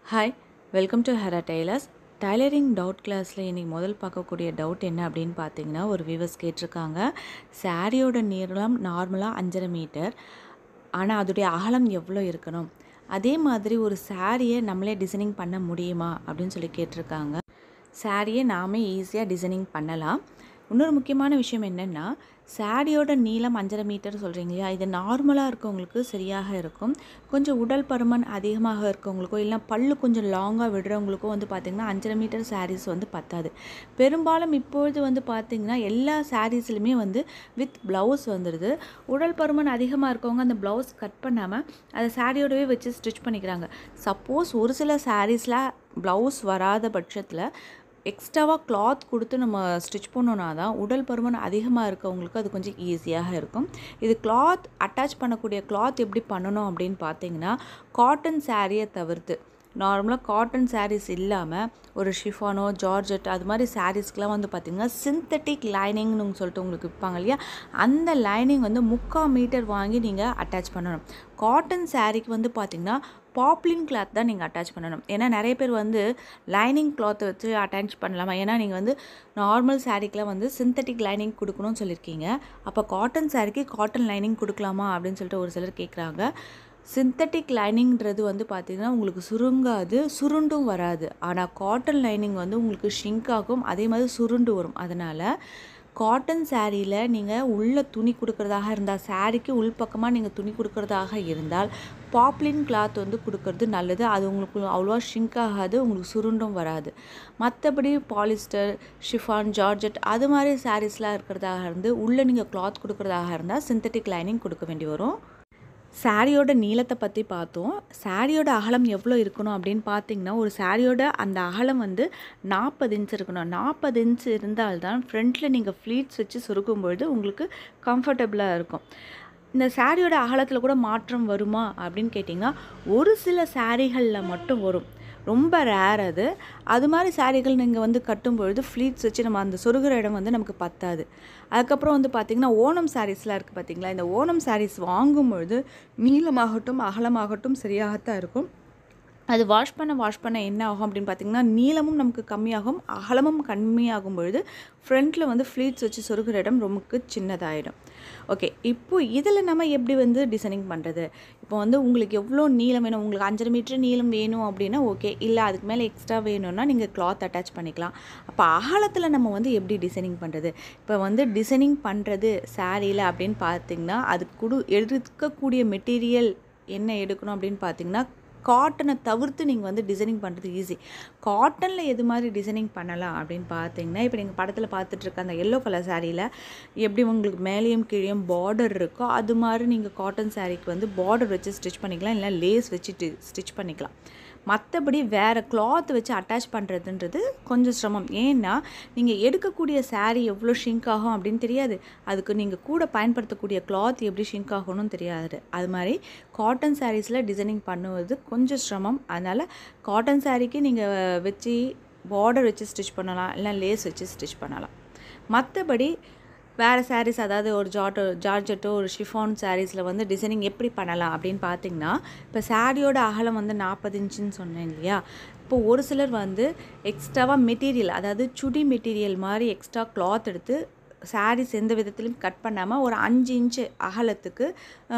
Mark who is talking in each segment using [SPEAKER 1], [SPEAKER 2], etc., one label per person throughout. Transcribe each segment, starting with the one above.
[SPEAKER 1] hi welcome to Hera tailors tailoring doubt கிளாஸில் இன்றைக்கி முதல் பார்க்கக்கூடிய டவுட் என்ன அப்படின்னு பார்த்தீங்கன்னா ஒரு வியூவர்ஸ் கேட்டிருக்காங்க சாரியோட நீளம் நார்மலாக அஞ்சரை மீட்டர் ஆனால் அதோடைய அகலம் எவ்வளோ இருக்கணும் அதே மாதிரி ஒரு சாரியை நம்மளே டிசைனிங் பண்ண முடியுமா அப்படின்னு சொல்லி கேட்டிருக்காங்க சாரியை நாமே ஈஸியாக டிசைனிங் பண்ணலாம் இன்னொரு முக்கியமான விஷயம் என்னென்னா சாரியோட நீளம் அஞ்சரை மீட்டர் சொல்கிறீங்க இல்லையா இது நார்மலாக இருக்கவங்களுக்கு சரியாக இருக்கும் கொஞ்சம் உடல் பருமன் அதிகமாக இருக்கவங்களுக்கோ இல்லை பல்லு கொஞ்சம் லாங்காக விடுறவங்களுக்கோ வந்து பார்த்திங்கன்னா அஞ்சரை மீட்டர் சாரீஸ் வந்து பத்தாது பெரும்பாலும் இப்பொழுது வந்து பார்த்திங்கன்னா எல்லா சாரீஸ்லையுமே வந்து வித் ப்ளவுஸ் வந்துடுது உடல் பருமன் அதிகமாக இருக்கவங்க அந்த ப்ளவுஸ் கட் பண்ணாமல் அதை சாரியோடவே வச்சு ஸ்டிச் பண்ணிக்கிறாங்க சப்போஸ் ஒரு சில சாரீஸில் ப்ளவுஸ் வராத பட்சத்தில் எக்ஸ்ட்ராவாக கிளாத் கொடுத்து நம்ம ஸ்டிச் பண்ணோன்னா தான் உடல் பருமன் அதிகமாக இருக்கவங்களுக்கு அது கொஞ்சம் ஈஸியாக இருக்கும் இது கிளாத் அட்டாச் பண்ணக்கூடிய கிளாத் எப்படி பண்ணணும் அப்படின்னு பார்த்தீங்கன்னா காட்டன் சாரியை தவிர்த்து நார்மலாக காட்டன் சாரீஸ் இல்லாமல் ஒரு ஷிஃபானோ ஜார்ஜெட் அது மாதிரி சாரீஸ்க்கெலாம் வந்து பார்த்திங்கன்னா சிந்தட்டிக் லைனிங்னு சொல்லிட்டு உங்களுக்கு விற்பாங்க இல்லையா அந்த லைனிங் வந்து முக்கால் மீட்டர் வாங்கி நீங்கள் அட்டாச் பண்ணணும் காட்டன் சாரீக்கு வந்து பார்த்திங்கன்னா பாப்லின் கிளாத் தான் நீங்கள் அட்டாச் பண்ணணும் ஏன்னா நிறைய பேர் வந்து லைனிங் கிளாத்தை வச்சு அட்டாச் பண்ணலாமா ஏன்னா நீங்கள் வந்து நார்மல் சாரீக்கெலாம் வந்து சிந்தட்டிக் லைனிங் கொடுக்கணும்னு சொல்லியிருக்கீங்க அப்போ காட்டன் சாரீக்கு காட்டன் லைனிங் கொடுக்கலாமா அப்படின்னு சொல்லிட்டு ஒரு சிலர் கேட்குறாங்க சிந்தட்டிக் லைனிங்கிறது வந்து பார்த்திங்கன்னா உங்களுக்கு சுருங்காது சுருண்டும் வராது ஆனால் காட்டன் லைனிங் வந்து உங்களுக்கு ஷிங்க் ஆகும் அதே மாதிரி சுருண்டு வரும் அதனால் காட்டன் சாரியில் நீங்கள் உள்ள துணி கொடுக்குறதாக இருந்தால் சாரிக்கு உள்பக்கமாக நீங்கள் துணி கொடுக்குறதாக இருந்தால் பாப்லின் கிளாத் வந்து கொடுக்கறது நல்லது அது உங்களுக்கு அவ்வளோவா ஷ்ரிங்க் ஆகாது உங்களுக்கு சுருண்டும் வராது மற்றபடி பாலிஸ்டர் ஷிஃபான் ஜார்ஜெட் அது மாதிரி சாரீஸ்லாம் இருக்கிறதாக இருந்து உள்ளே நீங்கள் கிளாத் கொடுக்குறதாக இருந்தால் சிந்தட்டிக் லைனிங் கொடுக்க வேண்டி வரும் சாரியோட நீளத்தை பற்றி பார்த்தோம் சாரியோட அகலம் எவ்வளோ இருக்கணும் அப்படின்னு பார்த்தீங்கன்னா ஒரு சாரியோட அந்த அகலம் வந்து நாற்பது இன்ச் இருக்கணும் நாற்பது இன்ச் இருந்தால்தான் ஃப்ரண்ட்டில் நீங்கள் ஃப்ளீட்ஸ் வச்சு சொருக்கும்பொழுது உங்களுக்கு கம்ஃபர்டபுளாக இருக்கும் இந்த சாரியோட அகலத்தில் கூட மாற்றம் வருமா அப்படின்னு கேட்டிங்கன்னா ஒரு சில சாரிகளில் மட்டும் வரும் ரொம்ப ரேர் அது அது மாதிரி சாரீகள் நீங்கள் வந்து கட்டும்பொழுது ஃப்ளீட்ஸ் வச்சு நம்ம அந்த சொருகிற இடம் வந்து நமக்கு பத்தாது அதுக்கப்புறம் வந்து பார்த்திங்கன்னா ஓணம் சாரீஸ்லாம் இருக்குது பார்த்திங்களா இந்த ஓணம் சாரீஸ் வாங்கும்பொழுது நீளமாகட்டும் அகலமாகட்டும் சரியாகத்தான் இருக்கும் அது வாஷ் பண்ண வாஷ் பண்ண என்ன ஆகும் அப்படின்னு பார்த்தீங்கன்னா நீளமும் நமக்கு கம்மியாகும் அகலமும் கம்மியாகும் பொழுது ஃப்ரண்ட்டில் வந்து ஃப்ளீட்ஸ் வச்சு சொருகிற இடம் ரொம்ப சின்னதாகிடும் ஓகே இப்போ இதில் நம்ம எப்படி வந்து டிசைனிங் பண்ணுறது இப்போ வந்து உங்களுக்கு எவ்வளோ நீளம் வேணும் உங்களுக்கு அஞ்சரை மீட்டர் நீளம் வேணும் அப்படின்னா ஓகே இல்லை அதுக்கு மேலே எக்ஸ்ட்ரா வேணும்னா நீங்கள் கிளாத் அட்டாச் பண்ணிக்கலாம் அப்போ அகலத்தில் நம்ம வந்து எப்படி டிசைனிங் பண்ணுறது இப்போ வந்து டிசைனிங் பண்ணுறது சாரியில் அப்படின்னு பார்த்தீங்கன்னா அது குடு எடுக்கக்கூடிய மெட்டீரியல் என்ன எடுக்கணும் அப்படின்னு பார்த்தீங்கன்னா காட்டனை தவிர்த்து நீங்கள் வந்து டிசைனிங் பண்ணுறது ஈஸி காட்டனில் எது மாதிரி டிசைனிங் பண்ணலாம் அப்படின்னு பார்த்தீங்கன்னா இப்போ நீங்கள் படத்தில் பார்த்துட்டு இருக்க அந்த எல்லோ கலர் சாரியில் எப்படி உங்களுக்கு மேலேயும் கீழேயும் பார்டர் இருக்கோ அது மாதிரி நீங்கள் காட்டன் சாரீக்கு வந்து பார்டர் வச்சு ஸ்டிச் பண்ணிக்கலாம் இல்லை லேஸ் வச்சு ஸ்டிச் பண்ணிக்கலாம் மற்றபடி வேறு கிளாத் வச்சு அட்டாச் பண்ணுறதுன்றது கொஞ்சம் சிரமம் ஏன்னா நீங்கள் எடுக்கக்கூடிய சாரீ எவ்வளோ ஷிங்க் ஆகும் அப்படின்னு தெரியாது அதுக்கு நீங்கள் கூட பயன்படுத்தக்கூடிய கிளாத் எப்படி ஷிங்க் ஆகணும்னு தெரியாது அது மாதிரி காட்டன் சாரீஸில் டிசைனிங் பண்ணுவது கொஞ்சம் சிரமம் அதனால் காட்டன் சாரீக்கு நீங்கள் வச்சு பார்டர் வச்சு ஸ்டிச் பண்ணலாம் இல்லை லேஸ் வச்சு ஸ்டிச் பண்ணலாம் மற்றபடி வேறு சாரீஸ் அதாவது ஒரு ஜாட்டோ ஜார்ஜெட்டோ ஒரு ஷிஃபான் சாரீஸில் வந்து டிசைனிங் எப்படி பண்ணலாம் அப்படின்னு பார்த்தீங்கன்னா இப்போ சாரியோட அகலம் வந்து நாற்பது இன்ச்சுன்னு சொன்னேன் இல்லையா இப்போ ஒரு சிலர் வந்து எக்ஸ்ட்ராவாக மெட்டீரியல் அதாவது சுடி மெட்டீரியல் மாதிரி எக்ஸ்ட்ரா கிளாத் எடுத்து சாரீஸ் எந்த விதத்திலும் கட் பண்ணாமல் ஒரு அஞ்சு இன்ச்சு அகலத்துக்கு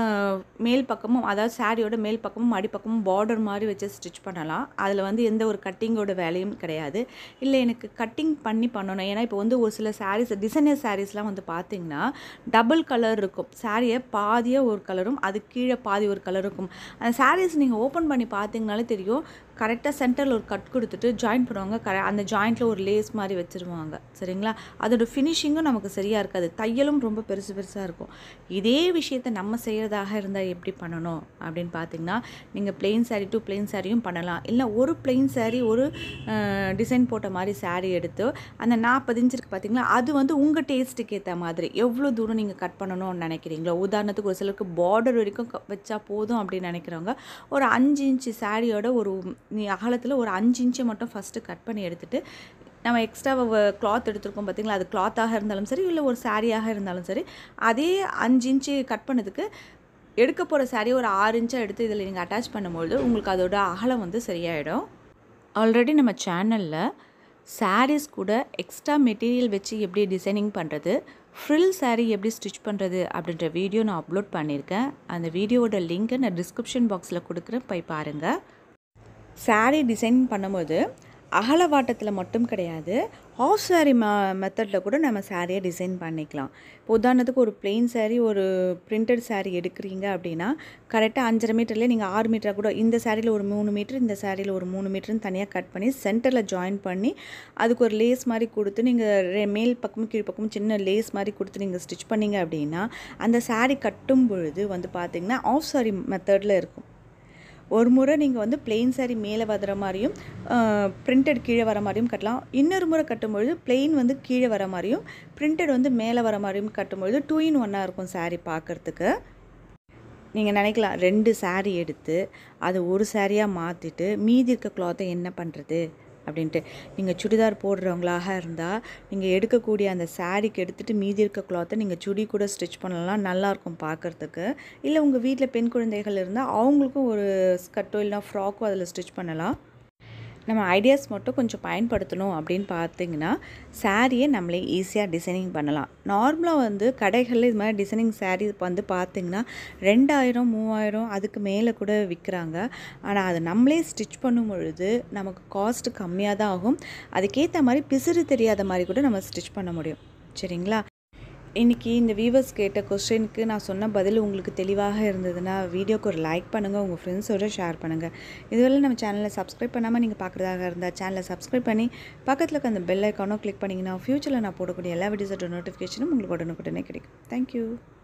[SPEAKER 1] மேல் பக்கமும் அதாவது சாரியோட மேல் பக்கமும் அடிப்பக்கமும் பார்டர் மாதிரி வச்சு ஸ்டிச் பண்ணலாம் அதில் வந்து எந்த ஒரு கட்டிங்கோட வேலையும் கிடையாது இல்லை எனக்கு கட்டிங் பண்ணி பண்ணணும் ஏன்னா இப்போ வந்து ஒரு சில சாரீஸ் டிசைனர் சாரீஸ்லாம் வந்து பார்த்திங்கன்னா டபுள் கலர் இருக்கும் சாரியை பாதியாக ஒரு கலரும் அது கீழே பாதி ஒரு கலர் இருக்கும் அந்த சாரீஸ் நீங்கள் ஓப்பன் பண்ணி பார்த்தீங்கனாலே தெரியும் கரெக்டாக சென்டரில் ஒரு கட் கொடுத்துட்டு ஜாயின் பண்ணுவாங்க கரெ அந்த ஜாயிண்ட்டில் ஒரு லேஸ் மாதிரி வச்சுருவாங்க சரிங்களா அதோட ஃபினிஷிங்கும் நமக்கு சரியாக இருக்காது தையலும் ரொம்ப பெருசு பெருசாக இருக்கும் இதே விஷயத்தை நம்ம செய்கிறதாக இருந்தால் எப்படி பண்ணணும் அப்படின்னு பார்த்தீங்கன்னா நீங்கள் பிளெயின் சாரீ டு பிளெயின் சாரியும் பண்ணலாம் இல்லை ஒரு பிளெயின் சாரீ ஒரு டிசைன் போட்ட மாதிரி சாரீ எடுத்து அந்த நாற்பது இன்ச் இருக்குது பார்த்தீங்களா அது வந்து உங்கள் டேஸ்ட்டுக்கு ஏற்ற மாதிரி எவ்வளோ தூரம் நீங்கள் கட் பண்ணணும்னு நினைக்கிறீங்களோ உதாரணத்துக்கு ஒரு சிலருக்கு பார்டர் வரைக்கும் வச்சா போதும் அப்படின்னு நினைக்கிறவங்க ஒரு அஞ்சு இன்ச்சு சாரியோட ஒரு நீ அகலத்தில் ஒரு அஞ்சு இன்ச்சை மட்டும் ஃபஸ்ட்டு கட் பண்ணி எடுத்துகிட்டு நம்ம எக்ஸ்ட்ரா கிளாத் எடுத்திருக்கோம் பார்த்தீங்களா அது கிளாத்தாக இருந்தாலும் சரி இல்லை ஒரு சாரியாக இருந்தாலும் சரி அதே அஞ்சு இன்ச்சு கட் பண்ணதுக்கு எடுக்க போகிற சாரியை ஒரு ஆறு இன்ச்சாக எடுத்து இதில் நீங்கள் அட்டாச் பண்ணும்பொழுது உங்களுக்கு அதோட அகலம் வந்து சரியாயிடும் ஆல்ரெடி நம்ம சேனலில் சாரீஸ் கூட எக்ஸ்ட்ரா மெட்டீரியல் வச்சு எப்படி டிசைனிங் பண்ணுறது ஃப்ரில் saree எப்படி ஸ்டிச் பண்ணுறது அப்படின்ற வீடியோ நான் அப்லோட் பண்ணியிருக்கேன் அந்த வீடியோவோட லிங்க்கை நான் டிஸ்கிரிப்ஷன் பாக்ஸில் கொடுக்குறேன் போய் பாருங்கள் saree டிசைன் பண்ணும்போது அகலவாட்டத்தில் மட்டும் கிடையாது ஹாஃப் saree ம மெத்தடில் கூட நம்ம சாரியை டிசைன் பண்ணிக்கலாம் இப்போ உதாரணத்துக்கு ஒரு பிளெயின் saree ஒரு பிரிண்டட் saree எடுக்கிறீங்க அப்படின்னா கரெக்டாக அஞ்சரை மீட்டர்லேயே நீங்கள் ஆறு மீட்டராக கூட இந்த சாரியில் ஒரு மூணு மீட்டர் இந்த சாரியில் ஒரு மூணு மீட்டர்னு தனியாக கட் பண்ணி சென்டரில் ஜாயின் பண்ணி அதுக்கு ஒரு லேஸ் மாதிரி கொடுத்து நீங்கள் மேல் பக்கமும் கீழ் பக்கமும் சின்ன லேஸ் மாதிரி கொடுத்து நீங்கள் ஸ்டிச் பண்ணீங்க அப்படின்னா அந்த saree கட்டும் பொழுது வந்து பார்த்திங்கன்னா ஆஃப் saree மெத்தடில் இருக்கும் ஒரு முறை நீங்கள் வந்து பிளெயின் saree மேலே வர மாதிரியும் பிரிண்டட் கீழே வர மாதிரியும் கட்டலாம் இன்னொரு முறை கட்டும்பொழுது பிளெயின் வந்து கீழே வர மாதிரியும் பிரிண்டட் வந்து மேலே வர மாதிரியும் கட்டும்பொழுது டூ இன் ஒன்னாக இருக்கும் saree பார்க்குறதுக்கு நீங்கள் நினைக்கலாம் ரெண்டு saree எடுத்து அதை ஒரு சாரியாக மாற்றிட்டு மீதி இருக்க கிளாத்தை என்ன பண்ணுறது அப்படின்ட்டு நீங்கள் சுடிதார் போடுறவங்களாக இருந்தால் நீங்கள் எடுக்கக்கூடிய அந்த சாரீக்கு எடுத்துகிட்டு மீதி இருக்க கிளாத்தை நீங்கள் சுடி கூட ஸ்டிச் பண்ணலாம் நல்லாயிருக்கும் பார்க்குறதுக்கு இல்லை உங்கள் வீட்டில் பெண் குழந்தைகள் இருந்தால் அவங்களுக்கும் ஒரு ஸ்கர்ட்டோ இல்லைனா ஃப்ராக்கோ அதில் ஸ்டிச் பண்ணலாம் நம்ம ஐடியாஸ் மட்டும் கொஞ்சம் பயன்படுத்தணும் அப்படின்னு பார்த்தீங்கன்னா சாரியை நம்மளே ஈஸியாக டிசைனிங் பண்ணலாம் நார்மலாக வந்து கடைகளில் இது மாதிரி டிசைனிங் சாரீ வந்து பார்த்திங்கன்னா ரெண்டாயிரம் மூவாயிரம் அதுக்கு மேலே கூட விற்கிறாங்க ஆனால் அது நம்மளே ஸ்டிச் பண்ணும் பொழுது நமக்கு காஸ்ட் கம்மியாக தான் ஆகும் அதுக்கேற்ற மாதிரி பிசிறு தெரியாத மாதிரி கூட நம்ம ஸ்டிச் பண்ண முடியும் சரிங்களா இன்றைக்கி இந்த வியூவர்ஸ் கேட்ட கொஸ்டினுக்கு நான் சொன்ன பதில் உங்களுக்கு தெளிவாக இருந்ததுன்னா வீடியோக்கு ஒரு லைக் பண்ணுங்கள் உங்கள் ஃப்ரெண்ட்ஸோட ஷேர் பண்ணுங்கள் இதுவரை நம்ம சேனலை சப்ஸ்கிரைப் பண்ணாமல் நீங்கள் பார்க்குறதாக இருந்தால் சேனலை சப்ஸ்கிரைப் பண்ணி பக்கத்தில் இருக்க அந்த பெல் ஐக்கானோ கிளிக் பண்ணிங்கன்னா ஃப்யூச்சரில் நான் போடக்கூடிய எல்லா வீடியோஸோட நோட்டிஃபிகேஷனும் உங்களுக்கு உடனுக்குடனே கிடைக்கும் தேங்க்யூ